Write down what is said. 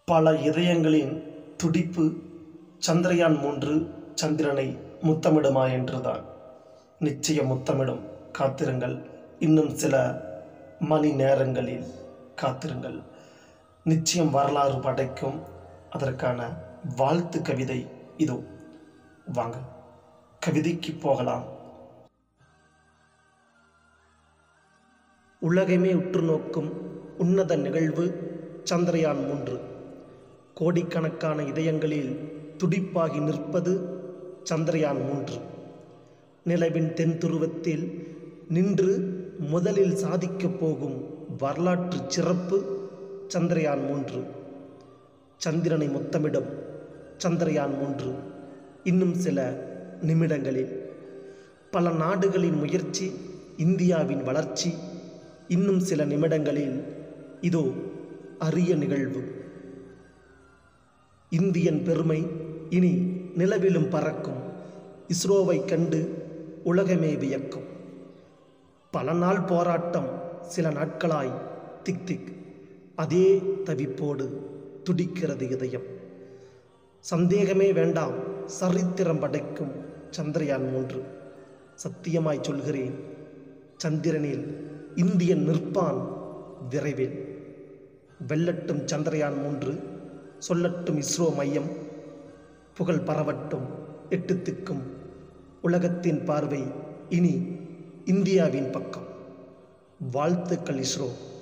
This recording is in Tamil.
பல இதயங்களின் துடிப்பு சந்திரயான் மூன்று சந்திரனை முத்தமிடுமா என்றுதான் நிச்சயம் முத்தமிடும் காத்திருங்கள் இன்னும் சில மணி நேரங்களில் காத்திருங்கள் நிச்சயம் வரலாறு படைக்கும் அதற்கான வாழ்த்து கவிதை இதோ வாங்க கவிதைக்கு போகலாம் உலகமே உற்று நோக்கும் உன்னத நிகழ்வு சந்திரயான் மூன்று கோடிக்கணக்கான இதயங்களில் துடிப்பாகி நிற்பது சந்திரயான் மூன்று நிலவின் தென் துருவத்தில் நின்று முதலில் சாதிக்கப் போகும் வரலாற்று சிறப்பு சந்திரயான் மூன்று சந்திரனை முத்தமிடும் சந்திரயான் மூன்று இன்னும் சில நிமிடங்களில் பல நாடுகளின் முயற்சி இந்தியாவின் வளர்ச்சி இன்னும் சில நிமிடங்களில் இதோ அரிய நிகழ்வு இந்தியன் பெருமை இனி நிலவிலும் பறக்கும் இஸ்ரோவை கண்டு உலகமே வியக்கும் பல நாள் போராட்டம் சில நாட்களாய் திக் திக் அதே தவிப்போடு துடிக்கிறது இதயம் சந்தேகமே வேண்டாம் சரித்திரம் படைக்கும் சந்திரயான் மூன்று சத்தியமாய் சொல்கிறேன் சந்திரனில் இந்தியன் நிற்பான் விரைவில் வெல்லட்டும் சந்திரயான் மூன்று சொல்லட்டும் இஸ்ரோ மையம் புகழ் பரவட்டும் எட்டு திக்கும் உலகத்தின் பார்வை இனி இந்தியாவின் பக்கம் வாழ்த்துக்கள் இஸ்ரோ